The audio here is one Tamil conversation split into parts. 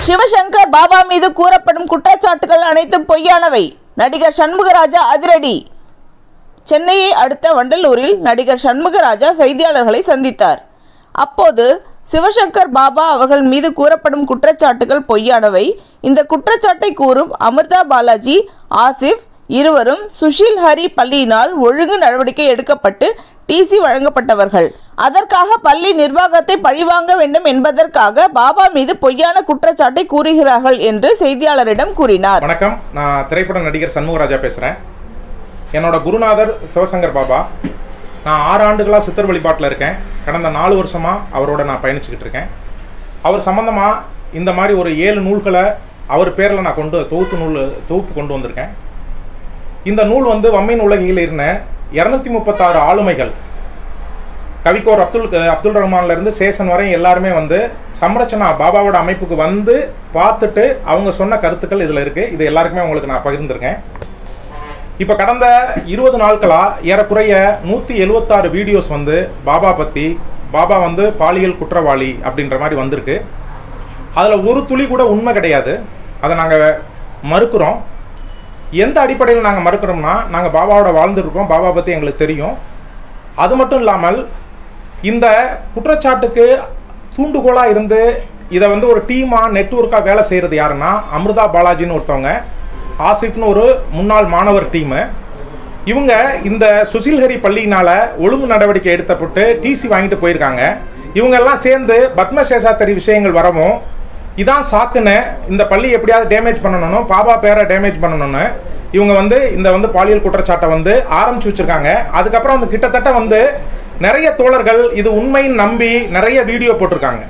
சிவசங்கர் பாபா மீது கூறப்படும் குற்றச்சாட்டுகள் அனைத்தும் பொய்யானவை நடிகர் சண்முகராஜா அதிரடி சென்னையை அடுத்த வண்டலூரில் நடிகர் சண்முகராஜா செய்தியாளர்களை சந்தித்தார் அப்போது சிவசங்கர் பாபா அவர்கள் மீது கூறப்படும் குற்றச்சாட்டுகள் பொய்யானவை இந்த குற்றச்சாட்டை கூறும் அமிர்தா பாலாஜி ஆசிஃப் இருவரும் சுஷில் ஹரி பள்ளியினால் ஒழுங்கு நடவடிக்கை எடுக்கப்பட்டு டிசி வழங்கப்பட்டவர்கள் அதற்காக பள்ளி நிர்வாகத்தை பழிவாங்க வேண்டும் என்பதற்காக பாபா மீது பொய்யான குற்றச்சாட்டை கூறுகிறார்கள் என்று செய்தியாளரிடம் கூறினார் வணக்கம் நான் திரைப்பட நடிகர் சண்முகராஜா பேசுகிறேன் என்னோட குருநாதர் சிவசங்கர் பாபா நான் ஆறு ஆண்டுகளாக சித்தர் வழிபாட்டில் இருக்கேன் கடந்த நாலு வருஷமாக அவரோட நான் பயணிச்சுக்கிட்டு இருக்கேன் அவர் சம்மந்தமாக இந்த மாதிரி ஒரு ஏழு நூல்களை அவர் பேரில் நான் கொண்டு தொகுத்து நூல் தொகுப்பு கொண்டு வந்திருக்கேன் இந்த நூல் வந்து வம்மின் உலகில் இருந்த இரநூத்தி முப்பத்தாறு ஆளுமைகள் கவிக்கோர் அப்துல் அப்துல் ரஹ்மான்ல இருந்து சேசன் வரை எல்லாருமே வந்து சம்ரச்சனா பாபாவோட அமைப்புக்கு வந்து பார்த்துட்டு அவங்க சொன்ன கருத்துக்கள் இதில் இருக்கு இது எல்லாருக்குமே உங்களுக்கு நான் பகிர்ந்திருக்கேன் இப்போ கடந்த இருபது நாட்களா ஏறக்குறைய நூற்றி எழுவத்தாறு வீடியோஸ் வந்து பாபா பற்றி பாபா வந்து பாலியல் குற்றவாளி அப்படின்ற மாதிரி வந்திருக்கு அதில் ஒரு துளி கூட உண்மை கிடையாது அதை நாங்கள் மறுக்கிறோம் எந்த அடிப்படையில் நாங்கள் மறுக்கிறோம்னா நாங்கள் பாபாவோட வாழ்ந்துருக்கோம் பாபா பற்றி எங்களுக்கு தெரியும் அது மட்டும் இல்லாமல் இந்த குற்றச்சாட்டுக்கு தூண்டுகோலாக இருந்து இதை வந்து ஒரு டீமாக நெட்ஒர்க்காக வேலை செய்கிறது யாருன்னா அமிர்தா பாலாஜின்னு ஒருத்தவங்க ஆசிஃப்னு ஒரு முன்னாள் மாணவர் டீமு இவங்க இந்த சுசில்ஹரி பள்ளியினால ஒழுங்கு நடவடிக்கை எடுத்தப்பட்டு டிசி வாங்கிட்டு போயிருக்காங்க இவங்க எல்லாம் சேர்ந்து பத்மசேஷாத்தரி விஷயங்கள் வரவும் இதான் சாக்குன்னு இந்த பள்ளி எப்படியாவது டேமேஜ் பண்ணணும் பாபா பேரை டேமேஜ் பண்ணணும்னு இவங்க வந்து இந்த வந்து பாலியல் குற்றச்சாட்டை வந்து ஆரம்பிச்சு வச்சிருக்காங்க அதுக்கப்புறம் வந்து கிட்டத்தட்ட வந்து நிறைய தோழர்கள் இது உண்மைன்னு நம்பி நிறைய வீடியோ போட்டிருக்காங்க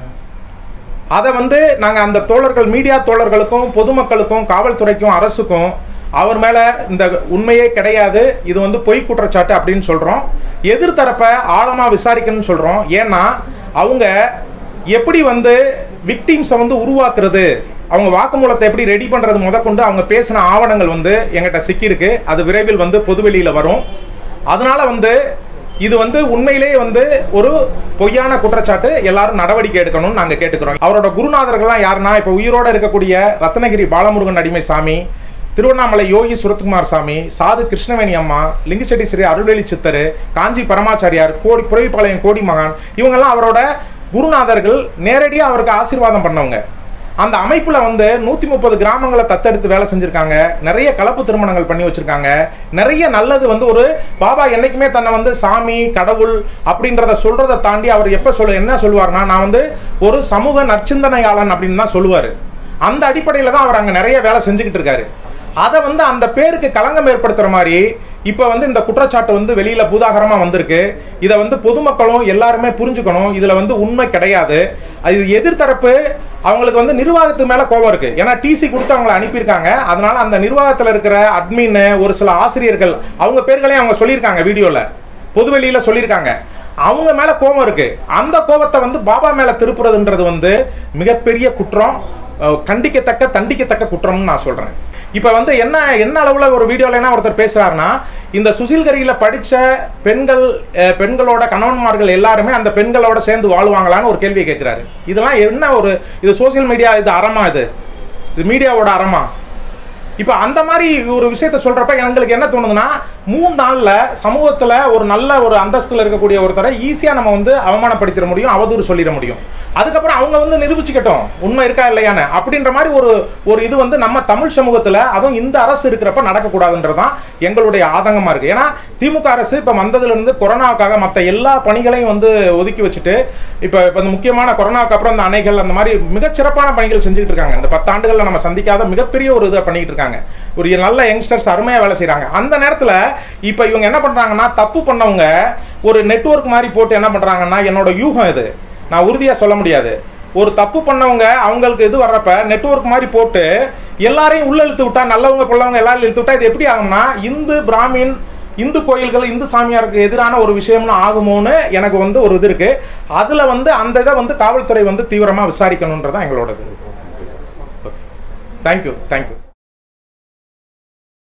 அதை வந்து நாங்கள் அந்த தோழர்கள் மீடியா தோழர்களுக்கும் பொதுமக்களுக்கும் காவல்துறைக்கும் அரசுக்கும் அவர் மேலே இந்த உண்மையே கிடையாது இது வந்து பொய் குற்றச்சாட்டு அப்படின்னு சொல்கிறோம் எதிர்த்தரப்பை ஆழமாக விசாரிக்கணும்னு சொல்கிறோம் ஏன்னா அவங்க எப்படி வந்து விக்டிம்ஸை வந்து உருவாக்குறது அவங்க வாக்குமூலத்தை எப்படி ரெடி பண்ணுறது முதற்கொண்டு அவங்க பேசின ஆவணங்கள் வந்து எங்கிட்ட சிக்கியிருக்கு அது விரைவில் வந்து பொதுவெளியில் வரும் அதனால வந்து இது வந்து உண்மையிலேயே வந்து ஒரு பொய்யான குற்றச்சாட்டு எல்லாரும் நடவடிக்கை எடுக்கணும்னு நாங்க கேட்டுக்கிறோம் அவரோட குருநாதர்கள்லாம் யாருன்னா இப்ப உயிரோட இருக்கக்கூடிய ரத்னகிரி பாலமுருகன் அடிமை சாமி திருவண்ணாமலை யோகி சுரத்குமார் சாமி சாது கிருஷ்ணவேணி அம்மா லிங்கச்செட்டி ஸ்ரீ அருள்வேலி சித்தர் காஞ்சி பரமாச்சாரியார் கோடி புரவிப்பாளையம் கோடி மகான் இவங்கெல்லாம் அவரோட குருநாதர்கள் நேரடியாக அவருக்கு ஆசீர்வாதம் பண்ணவங்க அந்த அமைப்புல வந்து நூத்தி முப்பது கிராமங்களை தத்தெடுத்து வேலை செஞ்சிருக்காங்க நிறைய கலப்பு திருமணங்கள் பண்ணி வச்சிருக்காங்க நிறைய நல்லது வந்து ஒரு பாபா என்னைக்குமே தன்னை வந்து சாமி கடவுள் அப்படின்றத சொல்றதை தாண்டி அவர் எப்ப சொல்ல என்ன சொல்லுவார்னா நான் வந்து ஒரு சமூக நற்சிந்தனையாளன் அப்படின்னு தான் சொல்லுவாரு அந்த அடிப்படையில தான் அவர் அங்க நிறைய வேலை செஞ்சுக்கிட்டு இருக்காரு அதை வந்து அந்த பேருக்கு களங்கம் ஏற்படுத்துற மாதிரி இப்போ வந்து இந்த குற்றச்சாட்டு வந்து வெளியில பூதாகரமா வந்திருக்கு இதை வந்து பொதுமக்களும் எல்லாருமே புரிஞ்சுக்கணும் இதுல வந்து உண்மை கிடையாது அது எதிர்த்தரப்பு அவங்களுக்கு வந்து நிர்வாகத்து மேல கோபம் இருக்கு ஏன்னா டிசி கொடுத்து அவங்களை அனுப்பியிருக்காங்க அதனால அந்த நிர்வாகத்தில் இருக்கிற அட்மின் ஒரு சில ஆசிரியர்கள் அவங்க பேர்களையும் அவங்க சொல்லியிருக்காங்க வீடியோல பொதுவெளியில சொல்லியிருக்காங்க அவங்க மேல கோபம் இருக்கு அந்த கோபத்தை வந்து பாபா மேல திருப்புறதுன்றது வந்து மிகப்பெரிய குற்றம் அஹ், கண்டிக்கத்தக்க தண்டிக்கத்தக்க குற்றம்னு நான் சொல்றேன் இப்போ வந்து என்ன என்ன அளவில் ஒரு வீடியோல என்ன ஒருத்தர் பேசுறாருன்னா இந்த சுசில்கரியில் படித்த பெண்கள் அஹ், பெண்களோட கணவன்மார்கள் எல்லாருமே அந்த பெண்களோட சேர்ந்து வாழ்வாங்களான்னு ஒரு கேள்வியை கேட்குறாரு இதெல்லாம் என்ன ஒரு இது சோஷியல் மீடியா இது அறமா இது இது மீடியாவோட அறமா இப்போ அந்த மாதிரி ஒரு விஷயத்த சொல்றப்ப எங்களுக்கு என்ன தோணுதுன்னா மூணு நாள்ல சமூகத்துல ஒரு நல்ல ஒரு அந்தஸ்துல இருக்கக்கூடிய ஒருத்தரை ஈஸியா நம்ம வந்து அவமானப்படுத்திட முடியும் அவதூறு சொல்லிட முடியும் அதுக்கப்புறம் அவங்க வந்து நிரூபிச்சுக்கட்டும் உண்மை இருக்கா இல்லையான்னு அப்படின்ற மாதிரி ஒரு ஒரு இது வந்து நம்ம தமிழ் சமூகத்துல அதுவும் இந்த அரசு இருக்கிறப்ப நடக்கக்கூடாதுன்றதுதான் எங்களுடைய ஆதங்கமா இருக்கு ஏன்னா திமுக அரசு இப்ப வந்ததுல இருந்து கொரோனாவுக்காக மற்ற எல்லா பணிகளையும் வந்து ஒதுக்கி வச்சுட்டு இப்ப இப்ப இந்த முக்கியமான கொரோனாவுக்கு அப்புறம் இந்த அணைகள் அந்த மாதிரி மிகச்சிறப்பான பணிகள் செஞ்சுட்டு இருக்காங்க இந்த பத்தாண்டுகள்ல நம்ம சந்திக்காத மிகப்பெரிய ஒரு இதை பண்ணிட்டு இருக்காங்க ஒரு நல்ல யங்ஸ்டர்ஸ் அருமையா வேலை செய்றாங்க அந்த நேரத்துல இப்ப இவங்க என்ன பண்றாங்கன்னா தப்பு பண்ணவங்க ஒரு நெட்வொர்க் மாதிரி போட்டு என்ன பண்றாங்கன்னா என்னோட யூகம் இது நான் உறுதியா சொல்ல முடியாது ஒரு தப்பு பண்ணவங்க அவங்களுக்கு இது வர்றப்ப நெட்வொர்க் மாதிரி போட்டு எல்லாரையும் உள்ள இழுத்து விட்டா நல்லவங்க கொள்ளவங்க எல்லாரும் இழுத்து விட்டா இது எப்படி ஆகும்னா இந்து பிராமின் இந்து கோயில்கள் இந்து சாமியாருக்கு எதிரான ஒரு விஷயம்னு ஆகுமோன்னு எனக்கு வந்து ஒரு இது இருக்கு அதுல வந்து அந்த இதை வந்து காவல்துறை வந்து தீவிரமா விசாரிக்கணுன்றதான் எங்களோட இது தேங்க்யூ தேங்க்யூ